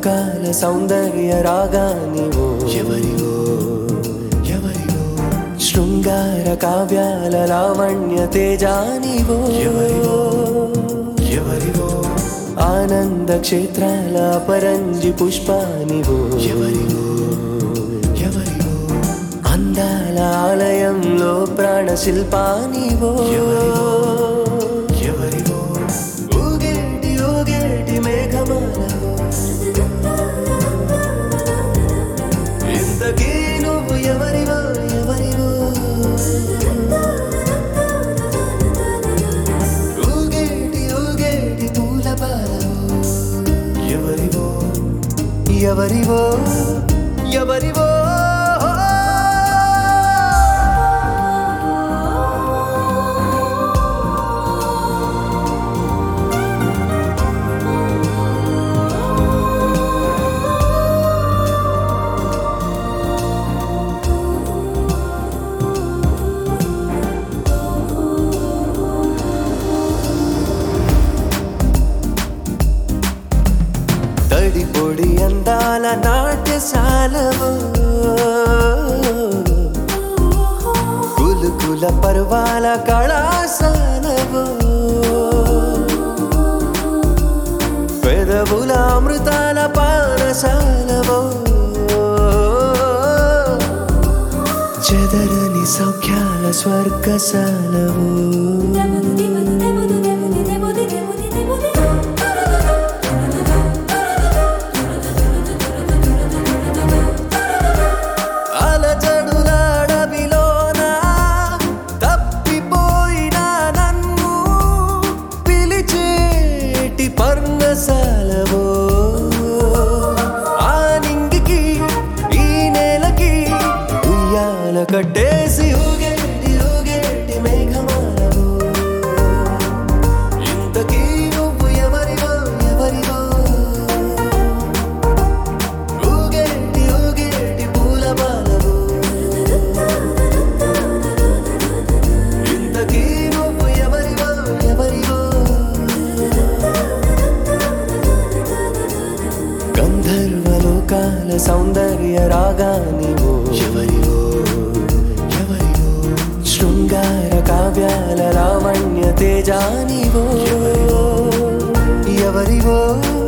లోకాల సౌందర్య రాగానివో ఎవరివో ఎవరివో శృంగార కావ్యాల లావణ్య తేజానివో ఎవరివో ఎవరివో ఆనంద క్షేత్రాల పరంజి పుష్పానివో ఎవరివో ఎవరివో అందాల ఆలయంలో ప్రాణ శిల్పానివో ఎవరివో ఊగేటి ఊగేటి మేఘమాలవో ఇంతకీ నువ్వు ఎవరివో ఎవరివో ఊగేటి ఊగేటి పూల పాలవో ఎవరివో ఎవరివో ఎవరివో తడి పొడి అందాల నాట్యశాలవో కులుకుల పర్వాల కళాశాలవో పెదవుల అమృతాల పానశాలవో చెదరని సౌఖ్యాల స్వర్గశాలవో అలజడులాడవిలోన తప్పిపోయిన నన్ను పిలిచేటి పర్ణశాలవో ఆ నింగికి ఈ నేలకి ఉయ్యాల కట్టేసి ఊగేటి ఊగేటి మేఘమాలవో ఇంతకీ నువ్వు ఎవరివో ఎవరివో ఊగేటి ఊగేటి పూల బాలవో ఇంతకీ నువ్వు ఎవరివో ఎవరివో గంధర్వలోకాల సౌందర్య రాగానివో ఎవరివో ఎవరివో శృంగార కావ్యాల లావణ్య తేజానివో ఎవరివో